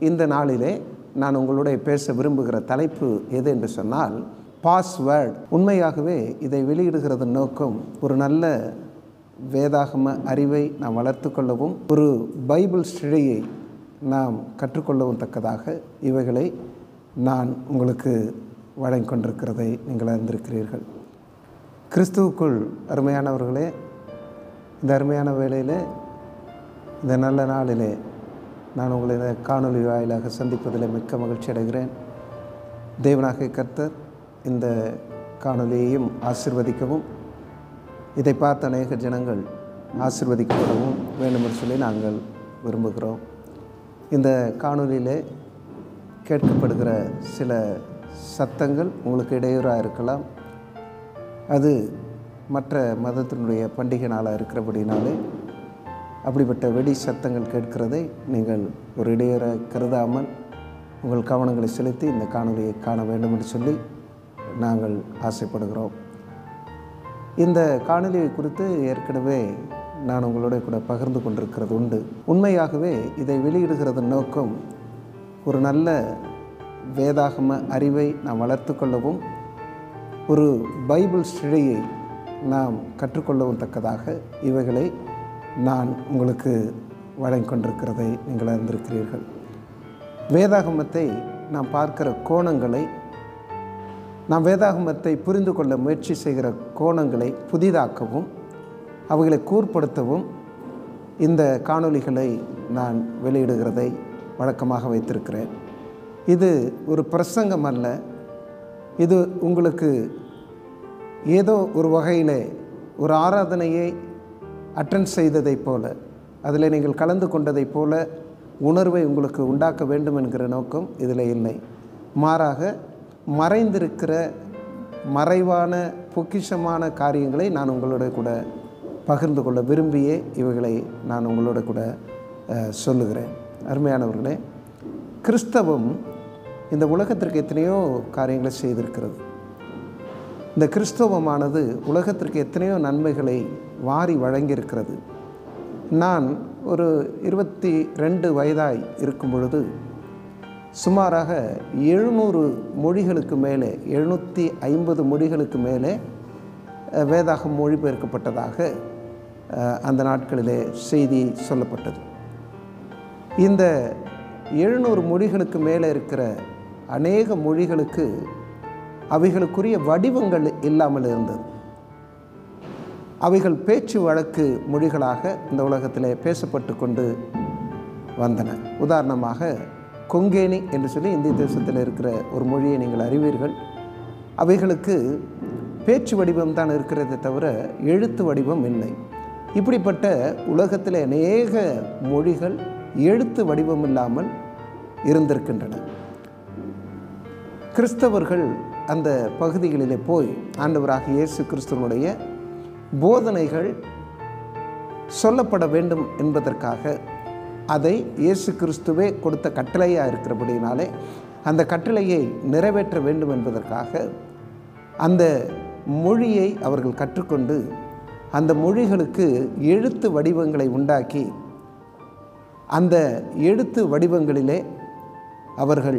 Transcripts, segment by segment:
இந்த நாளிலே நான் உங்களுடைய பேச விரும்புகிற தலைப்பு எது என்று சொன்னால் பாஸ்வேர்ட் உண்மையாகவே இதை வெளியிடுகிறது நோக்கம் ஒரு நல்ல வேதாகம அறிவை நாம் வளர்த்து கொள்ளவும் ஒரு பைபிள் ஸ்டடியை நாம் கற்றுக்கொள்ளவும் தக்கதாக இவைகளை நான் உங்களுக்கு வழங்கிக் கொண்டிருக்கிறதை நீங்கள் அறிந்திருக்கிறீர்கள் கிறிஸ்துவுக்குள் அருமையானவர்களே இந்த அருமையான வேளையில் இந்த நல்ல நாளிலே நான் உங்களை இந்த காணொலி வாயிலாக சந்திப்பதில் மிக்க மகிழ்ச்சி அடைகிறேன் தேவனாக கர்த்தர் இந்த காணொலியையும் ஆசிர்வதிக்கவும் இதை பார்த்த அநேக ஜனங்கள் ஆசிர்வதிக்கப்படவும் வேண்டும் என்று சொல்லி நாங்கள் விரும்புகிறோம் இந்த காணொலியிலே கேட்கப்படுகிற சில சத்தங்கள் உங்களுக்கு இடையூறாக இருக்கலாம் அது மற்ற மதத்தினுடைய பண்டிகை நாளாக இருக்கிறபடினாலே அப்படிப்பட்ட வெடி சத்தங்கள் கேட்கிறதை நீங்கள் ஒரு இடையூற கருதாமல் உங்கள் கவனங்களை செலுத்தி இந்த காணொலியை காண வேண்டும் என்று சொல்லி நாங்கள் ஆசைப்படுகிறோம் இந்த காணொலியை குறித்து ஏற்கனவே நான் உங்களோட கூட பகிர்ந்து கொண்டிருக்கிறது உண்டு உண்மையாகவே இதை வெளியிடுகிறது நோக்கம் ஒரு நல்ல வேதாகம அறிவை நாம் வளர்த்து கொள்ளவும் ஒரு பைபிள் ஸ்டடியை நாம் கற்றுக்கொள்ளவும் தக்கதாக இவைகளை நான் உங்களுக்கு வழங்கிக் கொண்டிருக்கிறதை நீங்கள் அறிந்திருக்கிறீர்கள் வேதாகமத்தை நாம் பார்க்கிற கோணங்களை நாம் வேதாகமத்தை புரிந்து கொள்ள முயற்சி செய்கிற கோணங்களை புதிதாக்கவும் அவைகளை கூர்ப்படுத்தவும் இந்த காணொளிகளை நான் வெளியிடுகிறதை வழக்கமாக வைத்திருக்கிறேன் இது ஒரு பிரசங்கம் அல்ல இது உங்களுக்கு ஏதோ ஒரு வகையில் ஒரு ஆராதனையை அட்டன் செய்ததைப் போல அதில் நீங்கள் கலந்து கொண்டதைப் போல உணர்வை உங்களுக்கு உண்டாக்க வேண்டும் என்கிற நோக்கம் இதில் இல்லை மாறாக மறைந்திருக்கிற மறைவான பொக்கிஷமான காரியங்களை நான் உங்களோட கூட பகிர்ந்து கொள்ள விரும்பியே இவைகளை நான் உங்களோட கூட சொல்லுகிறேன் அருமையானவர்களே கிறிஸ்தவம் இந்த உலகத்திற்கு எத்தனையோ காரியங்களை செய்திருக்கிறது இந்த கிறிஸ்தவமானது உலகத்திற்கு எத்தனையோ நன்மைகளை வாரி வழங்கியிருக்கிறது நான் ஒரு இருபத்தி ரெண்டு வயதாய் இருக்கும் பொழுது சுமாராக எழுநூறு மொழிகளுக்கு மேலே எழுநூற்றி ஐம்பது மொழிகளுக்கு மேலே வேதாகம் மொழிபெயர்க்கப்பட்டதாக அந்த நாட்களிலே செய்தி சொல்லப்பட்டது இந்த எழுநூறு மொழிகளுக்கு மேலே இருக்கிற அநேக மொழிகளுக்கு அவைகளுக்குரிய வடிவங்கள் இல்லாமல் இருந்தது அவைகள் பேச்சு வழக்கு மொழிகளாக இந்த உலகத்தில் பேசப்பட்டு கொண்டு வந்தன உதாரணமாக கொங்கேனி என்று சொல்லி இந்திய தேசத்தில் இருக்கிற ஒரு மொழியை நீங்கள் அறிவீர்கள் அவைகளுக்கு பேச்சு வடிவம் தான் இருக்கிறதே தவிர எழுத்து வடிவம் இல்லை இப்படிப்பட்ட உலகத்தில் அநேக மொழிகள் எழுத்து வடிவம் இல்லாமல் இருந்திருக்கின்றன கிறிஸ்தவர்கள் அந்த பகுதிகளிலே போய் ஆண்டவராக இயேசு கிறிஸ்துவனுடைய போதனைகள் சொல்லப்பட வேண்டும் என்பதற்காக அதை இயேசு கிறிஸ்துவே கொடுத்த கட்டளையாக இருக்கிறபடினாலே அந்த கட்டளையை நிறைவேற்ற வேண்டும் என்பதற்காக அந்த மொழியை அவர்கள் கற்றுக்கொண்டு அந்த மொழிகளுக்கு எழுத்து வடிவங்களை உண்டாக்கி அந்த எழுத்து வடிவங்களிலே அவர்கள்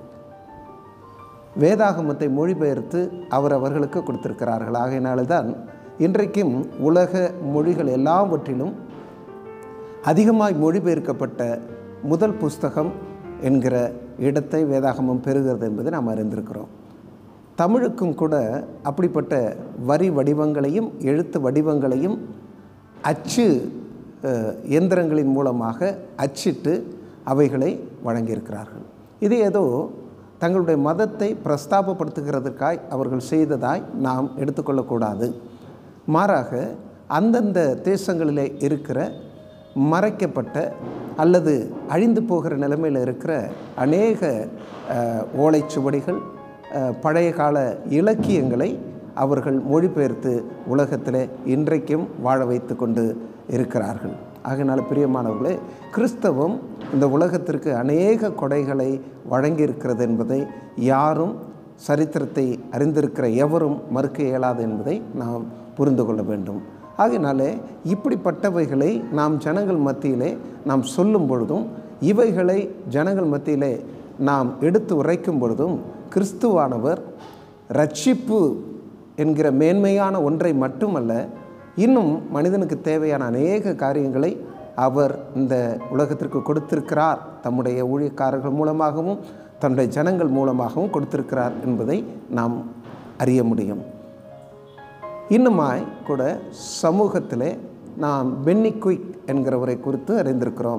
வேதாகமத்தை மொழிபெயர்த்து அவர் அவர்களுக்கு கொடுத்திருக்கிறார்கள் ஆகையினால்தான் இன்றைக்கும் உலக மொழிகள் எல்லாவற்றிலும் அதிகமாய் மொழிபெயர்க்கப்பட்ட முதல் புஸ்தகம் என்கிற இடத்தை வேதாகமம் பெறுகிறது என்பதை நாம் அறிந்திருக்கிறோம் தமிழுக்கும் கூட அப்படிப்பட்ட வரி வடிவங்களையும் எழுத்து வடிவங்களையும் அச்சு எந்திரங்களின் மூலமாக அச்சிட்டு அவைகளை வழங்கியிருக்கிறார்கள் இது ஏதோ தங்களுடைய மதத்தை பிரஸ்தாபப்படுத்துகிறதற்காய் அவர்கள் செய்ததாய் நாம் எடுத்துக்கொள்ளக்கூடாது மாறாக அந்தந்த தேசங்களிலே இருக்கிற மறைக்கப்பட்ட அல்லது அழிந்து போகிற நிலைமையில் இருக்கிற அநேக ஓலைச்சுவடிகள் பழைய கால இலக்கியங்களை அவர்கள் மொழிபெயர்த்து உலகத்தில் இன்றைக்கும் வாழ வைத்து கொண்டு இருக்கிறார்கள் ஆகையினால பிரியமானவர்களே கிறிஸ்தவம் இந்த உலகத்திற்கு அநேக கொடைகளை வழங்கியிருக்கிறது என்பதை யாரும் சரித்திரத்தை அறிந்திருக்கிற எவரும் மறுக்க இயலாது என்பதை நாம் புரிந்து கொள்ள வேண்டும் ஆகையினாலே இப்படிப்பட்டவைகளை நாம் ஜனங்கள் மத்தியிலே நாம் சொல்லும் பொழுதும் இவைகளை ஜனங்கள் மத்தியிலே நாம் எடுத்து உரைக்கும் பொழுதும் கிறிஸ்துவானவர் ரட்சிப்பு என்கிற மேன்மையான ஒன்றை மட்டுமல்ல இன்னும் மனிதனுக்கு தேவையான அநேக காரியங்களை அவர் இந்த உலகத்திற்கு கொடுத்திருக்கிறார் தம்முடைய ஊழியக்காரர்கள் மூலமாகவும் தன்னுடைய ஜனங்கள் மூலமாகவும் கொடுத்திருக்கிறார் என்பதை நாம் அறிய முடியும் இன்னுமாய் கூட சமூகத்திலே நாம் பென்னி குயிக் என்கிறவரை குறித்து அறிந்திருக்கிறோம்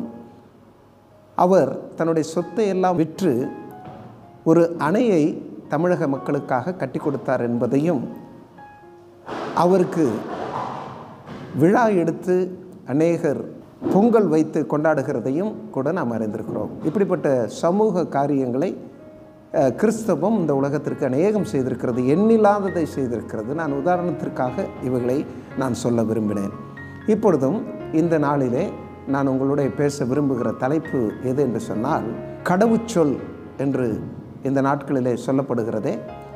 அவர் தன்னுடைய சொத்தை எல்லாம் விற்று ஒரு அணையை தமிழக மக்களுக்காக கட்டி கொடுத்தார் என்பதையும் அவருக்கு விழா எடுத்து அநேகர் பொங்கல் வைத்து கொண்டாடுகிறதையும் கூட நாம் அறிந்திருக்கிறோம் இப்படிப்பட்ட சமூக காரியங்களை அஹ், கிறிஸ்தவம் இந்த உலகத்திற்கு அநேகம் செய்திருக்கிறது எண்ணில்லாததை செய்திருக்கிறது நான் உதாரணத்திற்காக இவைகளை நான் சொல்ல விரும்பினேன் இப்பொழுதும் இந்த நாளிலே நான் உங்களுடைய பேச விரும்புகிற தலைப்பு எது என்று சொன்னால் கடவுச்சொல் என்று இந்த நாட்களிலே சொல்லப்படுகிறதே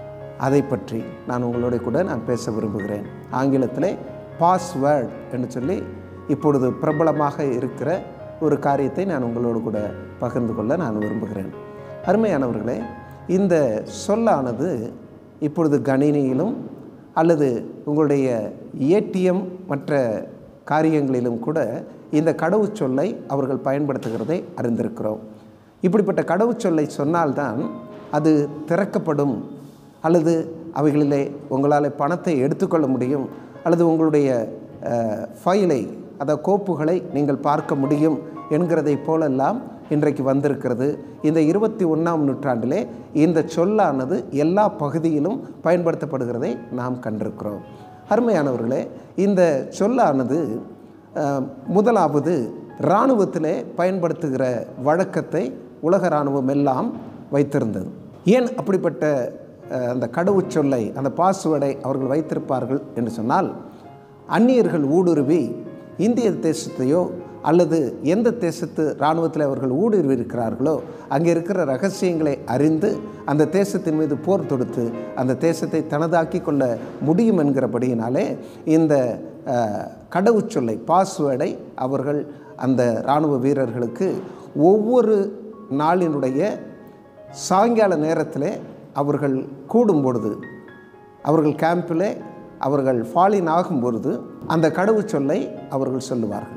அதை பற்றி நான் உங்களோட கூட நான் பேச விரும்புகிறேன் ஆங்கிலத்திலே பாஸ்வேர்ட் என்று சொல்லி இப்பொழுது பிரபலமாக இருக்கிற ஒரு காரியத்தை நான் உங்களோடு கூட பகிர்ந்து கொள்ள நான் விரும்புகிறேன் அருமையானவர்களே இந்த சொல்லானது இப்பொழுது கணினியிலும் அல்லது உங்களுடைய ஏடிஎம் மற்ற காரியங்களிலும் கூட இந்த கடவுச்சொல்லை அவர்கள் பயன்படுத்துகிறதை அறிந்திருக்கிறோம் இப்படிப்பட்ட கடவுச்சொல்லை சொன்னால்தான் அது திறக்கப்படும் அல்லது அவைகளிலே உங்களால் பணத்தை எடுத்துக்கொள்ள முடியும் அல்லது உங்களுடைய அஹ், ஃபைலை அத கோப்புகளை நீங்கள் பார்க்க முடியும் என்கிறதை போலெல்லாம் இன்றைக்கு வந்திருக்கிறது இந்த இருபத்தி ஒன்றாம் நூற்றாண்டிலே இந்த சொல்லானது எல்லா பகுதியிலும் பயன்படுத்தப்படுகிறதை நாம் கண்டிருக்கிறோம் அருமையானவர்களே இந்த சொல்லானது அஹ், முதலாவது இராணுவத்திலே பயன்படுத்துகிற வழக்கத்தை உலக இராணுவம் எல்லாம் வைத்திருந்தது ஏன் அப்படிப்பட்ட அஹ், அந்த கடவுச்சொல்லை அந்த பாஸ்வேர்டை அவர்கள் வைத்திருப்பார்கள் என்று சொன்னால் அந்நியர்கள் ஊடுருவி இந்திய தேசத்தையோ அல்லது எந்த தேசத்து இராணுவத்தில் அவர்கள் ஊடுருவி இருக்கிறார்களோ அங்கே இருக்கிற ரகசியங்களை அறிந்து அந்த தேசத்தின் மீது போர் தொடுத்து அந்த தேசத்தை தனதாக்கி கொள்ள முடியும் என்கிறபடியினாலே இந்த அஹ், கடவுச்சொல்லை பாஸ்வேர்டை அவர்கள் அந்த இராணுவ வீரர்களுக்கு ஒவ்வொரு நாளினுடைய சாயங்கால நேரத்தில் அவர்கள் கூடும் பொழுது அவர்கள் கேம்பில் அவர்கள் ஃபாலின் ஆகும் பொழுது அந்த கடவுச்சொல்லை அவர்கள் சொல்லுவார்கள்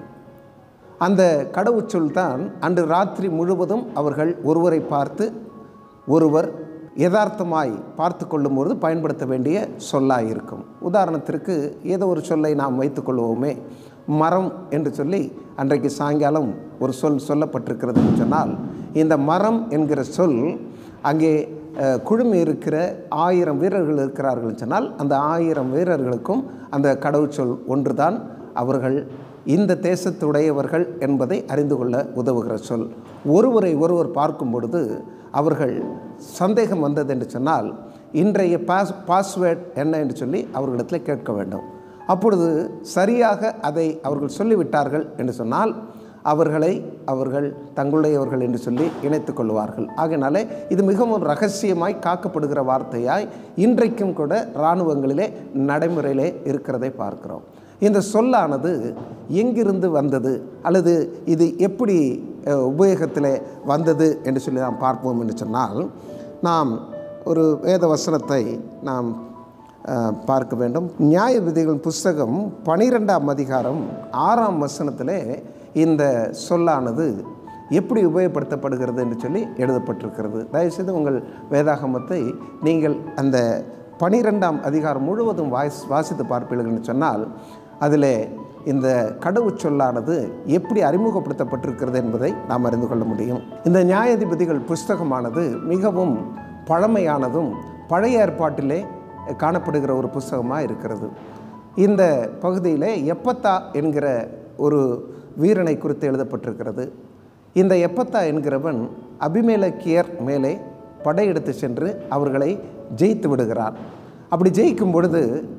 அந்த கடவுச்சொல் தான் அன்று ராத்திரி முழுவதும் அவர்கள் ஒருவரை பார்த்து ஒருவர் யதார்த்தமாய் பார்த்து கொள்ளும்பொழுது பயன்படுத்த வேண்டிய சொல்லாக இருக்கும் உதாரணத்திற்கு ஏதோ ஒரு சொல்லை நாம் வைத்துக்கொள்வோமே மரம் என்று சொல்லி அன்றைக்கு சாயங்காலம் ஒரு சொல் சொல்லப்பட்டிருக்கிறது என்று சொன்னால் இந்த மரம் என்கிற சொல் அங்கே அஹ், குழுமி இருக்கிற ஆயிரம் வீரர்கள் இருக்கிறார்கள் சொன்னால் அந்த ஆயிரம் வீரர்களுக்கும் அந்த கடவுச்சொல் ஒன்றுதான் அவர்கள் இந்த தேசத்துடையவர்கள் என்பதை அறிந்து கொள்ள உதவுகிற சொல் ஒருவரை ஒருவர் பார்க்கும் பொழுது அவர்கள் சந்தேகம் வந்தது என்று சொன்னால் இன்றைய பாஸ் பாஸ்வேர்ட் என்ன என்று சொல்லி அவர்களிடத்தில் கேட்க வேண்டும் அப்பொழுது சரியாக அதை அவர்கள் சொல்லிவிட்டார்கள் என்று சொன்னால் அவர்களை அவர்கள் தங்களுடையவர்கள் என்று சொல்லி இணைத்துக் கொள்வார்கள் ஆகையினாலே இது மிகவும் ரகசியமாய் காக்கப்படுகிற வார்த்தையாய் இன்றைக்கும் கூட இராணுவங்களிலே நடைமுறையிலே இருக்கிறதை பார்க்கிறோம் இந்த சொல்லானது எங்கிருந்து வந்தது அல்லது இது எப்படி அஹ், உபயோகத்தில் வந்தது என்று சொல்லி நாம் பார்ப்போம் என்று சொன்னால் நாம் ஒரு வேத வசனத்தை நாம் அஹ், பார்க்க வேண்டும் நியாய விதிகளின் புஸ்தகம் பனிரெண்டாம் அதிகாரம் ஆறாம் வசனத்திலே இந்த சொல்லானது எப்படி உபயோகப்படுத்தப்படுகிறது என்று சொல்லி எழுதப்பட்டிருக்கிறது தயவுசெய்து உங்கள் வேதாகமத்தை நீங்கள் அந்த பனிரெண்டாம் அதிகாரம் முழுவதும் வாய்ஸ் வாசித்து பார்ப்பீர்கள் என்று சொன்னால் அதில் இந்த கடவுச் சொல்லானது எப்படி அறிமுகப்படுத்தப்பட்டிருக்கிறது என்பதை நாம் அறிந்து கொள்ள முடியும் இந்த நியாயாதிபதிகள் புஸ்தகமானது மிகவும் பழமையானதும் பழைய ஏற்பாட்டிலே காணப்படுகிற ஒரு புஸ்தகமாக இருக்கிறது இந்த பகுதியிலே எப்பத்தா என்கிற ஒரு வீரனை குறித்து எழுதப்பட்டிருக்கிறது இந்த எப்பத்தா என்கிறவன் அபிமேலக்கியர் மேலே படையெடுத்து சென்று அவர்களை ஜெயித்து விடுகிறார் அப்படி ஜெயிக்கும் பொழுது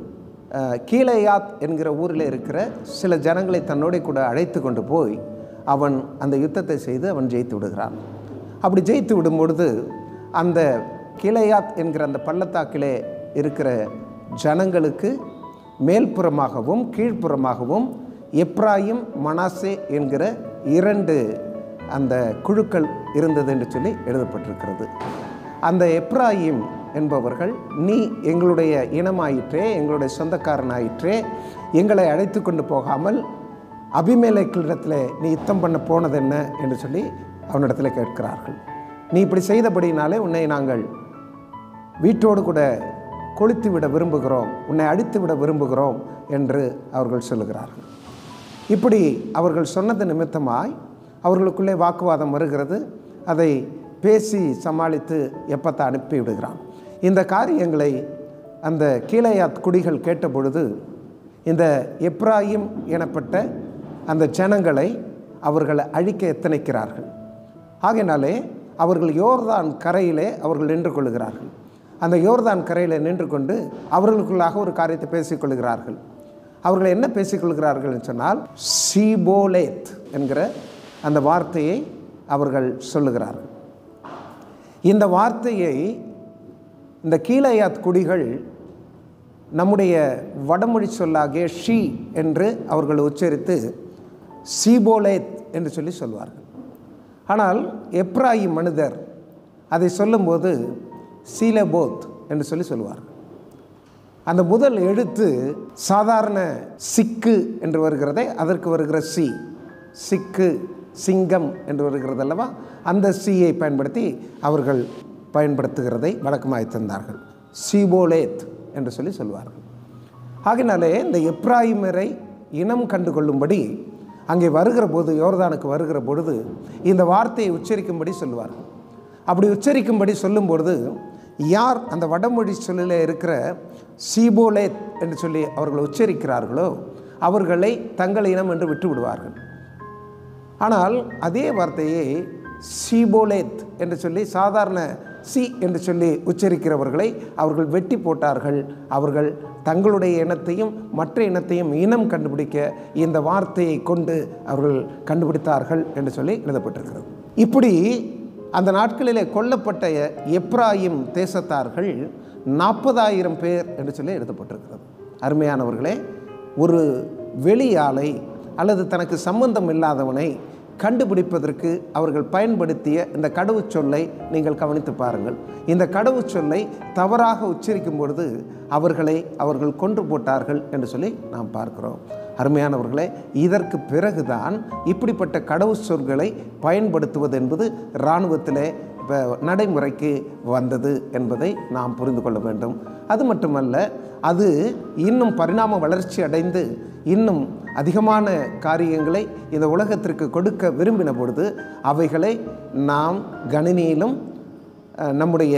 அஹ், கீலேயாத் என்கிற ஊரில் இருக்கிற சில ஜனங்களை தன்னோட கூட அழைத்து கொண்டு போய் அவன் அந்த யுத்தத்தை செய்து அவன் ஜெயித்து விடுகிறான் அப்படி ஜெயித்து விடும் பொழுது அந்த கீலேயாத் என்கிற அந்த பள்ளத்தாக்கிலே இருக்கிற ஜனங்களுக்கு மேல்புறமாகவும் கீழ்ப்புறமாகவும் எப்ராயிம் மனாசே என்கிற இரண்டு அந்த குழுக்கள் இருந்தது என்று சொல்லி எழுதப்பட்டிருக்கிறது அந்த எப்ராயிம் என்பவர்கள் நீ எங்களுடைய இனமாயிற்றே எங்களுடைய சொந்தக்காரனாயிற்றே எங்களை அழைத்து கொண்டு போகாமல் அபிமேலைக்கிடத்தில் நீ யுத்தம் பண்ண போனது என்ன என்று சொல்லி அவனிடத்தில் கேட்கிறார்கள் நீ இப்படி செய்தபடினாலே உன்னை நாங்கள் வீட்டோடு கூட கொளுத்து விட விரும்புகிறோம் உன்னை அடித்து விட விரும்புகிறோம் என்று அவர்கள் சொல்லுகிறார்கள் இப்படி அவர்கள் சொன்னது நிமித்தமாய் அவர்களுக்குள்ளே வாக்குவாதம் வருகிறது அதை பேசி சமாளித்து எப்பத்தை அனுப்பி விடுகிறான் இந்த காரியங்களை அந்த கீழையாத் குடிகள் கேட்டபொழுது இந்த எப்ராயிம் எனப்பட்ட அந்த ஜனங்களை அவர்கள் அழிக்க எத்தனைக்கிறார்கள் ஆகையினாலே அவர்கள் யோர்தான் கரையிலே அவர்கள் நின்று கொள்ளுகிறார்கள் அந்த யோர்தான் கரையில் நின்று கொண்டு அவர்களுக்குள்ளாக ஒரு காரியத்தை பேசிக்கொள்கிறார்கள் அவர்கள் என்ன பேசிக்கொள்கிறார்கள் என்று சொன்னால் சீபோலேத் என்கிற அந்த வார்த்தையை அவர்கள் சொல்லுகிறார்கள் இந்த வார்த்தையை இந்த கீழையாத் குடிகள் நம்முடைய வடமொழி சொல்லாகிய ஷீ என்று அவர்கள் உச்சரித்து சீபோலேத் என்று சொல்லி சொல்வார்கள் ஆனால் எப்ராயிம் மனிதர் அதை சொல்லும்போது சீலபோத் என்று சொல்லி சொல்லுவார்கள் அந்த முதல் எழுத்து சாதாரண சிக்கு என்று வருகிறதே அதற்கு வருகிற சி சிக்கு சிங்கம் என்று வருகிறது அல்லவா அந்த சியை பயன்படுத்தி அவர்கள் பயன்படுத்துகிறதை வழக்கமாய் தந்தார்கள் சீபோலேத் என்று சொல்லி சொல்வார்கள் ஆகினாலே இந்த எப்ராயிமரை இனம் கண்டு கொள்ளும்படி அங்கே வருகிற போது யோர்தானுக்கு வருகிற பொழுது இந்த வார்த்தையை உச்சரிக்கும்படி சொல்லுவார்கள் அப்படி உச்சரிக்கும்படி சொல்லும்பொழுது யார் அந்த வடமொழி சொல்லில் இருக்கிற சீபோலேத் என்று சொல்லி அவர்கள் உச்சரிக்கிறார்களோ அவர்களை தங்கள் இனம் என்று விட்டு விடுவார்கள் ஆனால் அதே வார்த்தையை சீபோலேத் என்று சொல்லி சாதாரண சி என்று சொல்லி உச்சரிக்கிறவர்களை அவர்கள் வெட்டி போட்டார்கள் அவர்கள் தங்களுடைய இனத்தையும் மற்ற இனத்தையும் இனம் கண்டுபிடிக்க இந்த வார்த்தையை கொண்டு அவர்கள் கண்டுபிடித்தார்கள் என்று சொல்லி எழுதப்பட்டிருக்கிறது இப்படி அந்த நாட்களிலே கொல்லப்பட்ட எப்ராயிம் தேசத்தார்கள் நாற்பதாயிரம் பேர் என்று சொல்லி எழுதப்பட்டிருக்கிறது அருமையானவர்களே ஒரு வெளியாளை அல்லது தனக்கு சம்பந்தம் இல்லாதவனை கண்டுபிடிப்பதற்கு அவர்கள் பயன்படுத்திய இந்த கடவுச்சொல்லை நீங்கள் கவனித்து பாருங்கள் இந்த கடவுச்சொல்லை தவறாக உச்சரிக்கும் பொழுது அவர்களை அவர்கள் கொன்று போட்டார்கள் என்று சொல்லி நாம் பார்க்கிறோம் அருமையானவர்களே இதற்கு பிறகுதான் இப்படிப்பட்ட கடவுள் சொற்களை பயன்படுத்துவது என்பது இராணுவத்திலே இப்போ நடைமுறைக்கு வந்தது என்பதை நாம் புரிந்து கொள்ள வேண்டும் அது மட்டுமல்ல அது இன்னும் பரிணாம வளர்ச்சி அடைந்து இன்னும் அதிகமான காரியங்களை இந்த உலகத்திற்கு கொடுக்க விரும்பின பொழுது அவைகளை நாம் கணினியிலும் அஹ், நம்முடைய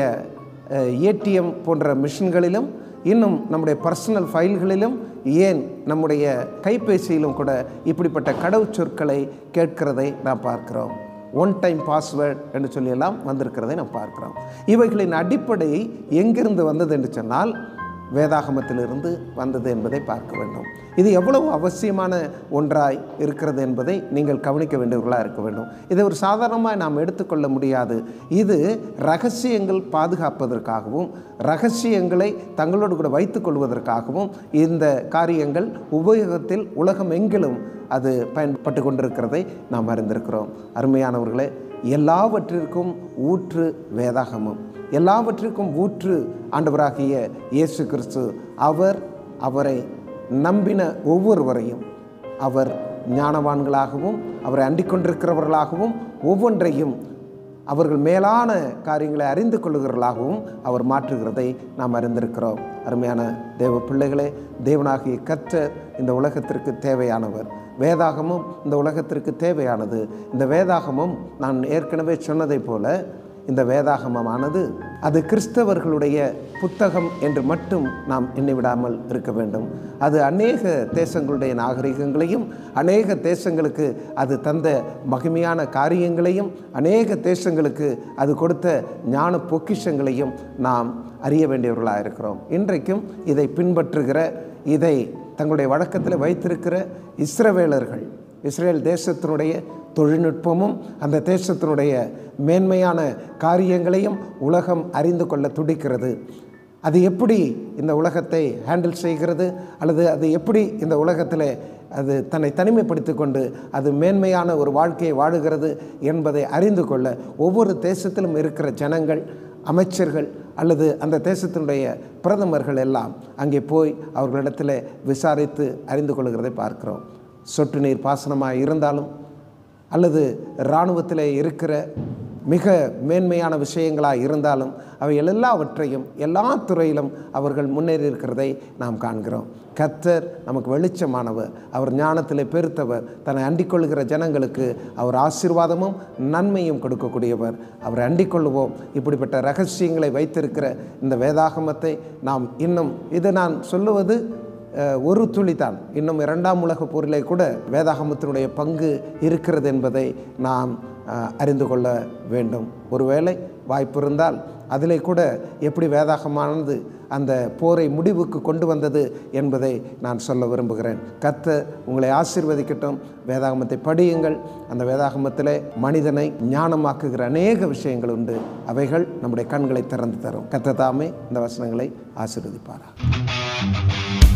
ஏடிஎம் போன்ற மிஷின்களிலும் இன்னும் நம்முடைய பர்சனல் ஃபைல்களிலும் ஏன் நம்முடைய கைபேசியிலும் கூட இப்படிப்பட்ட கடவுச்சொற்களை கேட்கிறதை நாம் பார்க்கிறோம் ஒன் டைம் பாஸ்வேர்ட் என்று சொல்லியெல்லாம் வந்திருக்கிறதை நாம் பார்க்கிறோம் இவைகளின் அடிப்படை எங்கிருந்து வந்தது என்று சொன்னால் வேதாகமத்திலிருந்து வந்தது என்பதை பார்க்க வேண்டும் இது எவ்வளவு அவசியமான ஒன்றாய் இருக்கிறது என்பதை நீங்கள் கவனிக்க வேண்டியவர்களாக இருக்க வேண்டும் இதை ஒரு சாதாரணமாக நாம் எடுத்துக்கொள்ள முடியாது இது ரகசியங்கள் பாதுகாப்பதற்காகவும் ரகசியங்களை தங்களோடு கூட வைத்துக் கொள்வதற்காகவும் இந்த காரியங்கள் உபயோகத்தில் உலகம் எங்கிலும் அது பயன்பட்டு கொண்டிருக்கிறதை நாம் அறிந்திருக்கிறோம் அருமையானவர்களே எல்லாவற்றிற்கும் ஊற்று வேதாகமம் எல்லாவற்றிற்கும் ஊற்று ஆண்டவராகிய இயேசு கிறிஸ்து அவர் அவரை நம்பின ஒவ்வொருவரையும் அவர் ஞானவான்களாகவும் அவரை அண்டிக் கொண்டிருக்கிறவர்களாகவும் ஒவ்வொன்றையும் அவர்கள் மேலான காரியங்களை அறிந்து கொள்ளுகிறவர்களாகவும் அவர் மாற்றுகிறதை நாம் அறிந்திருக்கிறோம் அருமையான தேவ பிள்ளைகளே தேவனாகிய கர்த்தர் இந்த உலகத்திற்கு தேவையானவர் வேதாகமும் இந்த உலகத்திற்கு தேவையானது இந்த வேதாகமும் நான் ஏற்கனவே சொன்னதைப் போல இந்த வேதாகமமானது அது கிறிஸ்தவர்களுடைய புத்தகம் என்று மட்டும் நாம் எண்ணிவிடாமல் இருக்க வேண்டும் அது அநேக தேசங்களுடைய நாகரிகங்களையும் அநேக தேசங்களுக்கு அது தந்த மகிமையான காரியங்களையும் அநேக தேசங்களுக்கு அது கொடுத்த ஞான பொக்கிஷங்களையும் நாம் அறிய வேண்டியவர்களாக இருக்கிறோம் இன்றைக்கும் இதை பின்பற்றுகிற இதை தங்களுடைய வழக்கத்தில் வைத்திருக்கிற இஸ்ரவேலர்கள் இஸ்ரேல் தேசத்தினுடைய தொழில்நுட்பமும் அந்த தேசத்தினுடைய மேன்மையான காரியங்களையும் உலகம் அறிந்து கொள்ள துடிக்கிறது அது எப்படி இந்த உலகத்தை ஹேண்டில் செய்கிறது அல்லது அது எப்படி இந்த உலகத்தில் அது தன்னை தனிமைப்படுத்தி கொண்டு அது மேன்மையான ஒரு வாழ்க்கையை வாழுகிறது என்பதை அறிந்து கொள்ள ஒவ்வொரு தேசத்திலும் இருக்கிற ஜனங்கள் அமைச்சர்கள் அல்லது அந்த தேசத்தினுடைய பிரதமர்கள் எல்லாம் அங்கே போய் அவர்களிடத்தில் விசாரித்து அறிந்து கொள்கிறதை பார்க்கிறோம் சொட்டு நீர் பாசனமாக இருந்தாலும் அல்லது இராணுவத்தில் இருக்கிற மிக மேன்மையான விஷயங்களாக இருந்தாலும் அவை எல்லாவற்றையும் எல்லா துறையிலும் அவர்கள் முன்னேறி இருக்கிறதை நாம் காண்கிறோம் கத்தர் நமக்கு வெளிச்சமானவர் அவர் ஞானத்தில் பெருத்தவர் தன்னை அண்டிக்கொள்கிற ஜனங்களுக்கு அவர் ஆசீர்வாதமும் நன்மையும் கொடுக்கக்கூடியவர் அவரை அண்டிக்கொள்ளுவோம் இப்படிப்பட்ட ரகசியங்களை வைத்திருக்கிற இந்த வேதாகமத்தை நாம் இன்னும் இது நான் சொல்லுவது அஹ், ஒரு துளிதான் இன்னும் இரண்டாம் உலகப் போரிலே கூட வேதாகமத்தினுடைய பங்கு இருக்கிறது என்பதை நாம் அஹ், அறிந்து கொள்ள வேண்டும் ஒருவேளை வாய்ப்பு இருந்தால் அதிலே கூட எப்படி வேதாகமானது அந்த போரை முடிவுக்கு கொண்டு வந்தது என்பதை நான் சொல்ல விரும்புகிறேன் கத்த உங்களை ஆசீர்வதிக்கட்டும் வேதாகமத்தை படியுங்கள் அந்த வேதாகமத்தில் மனிதனை ஞானமாக்குகிற அநேக விஷயங்கள் உண்டு அவைகள் நம்முடைய கண்களை திறந்து தரும் கத்த தாமே இந்த வசனங்களை ஆசீர்வதிப்பாரா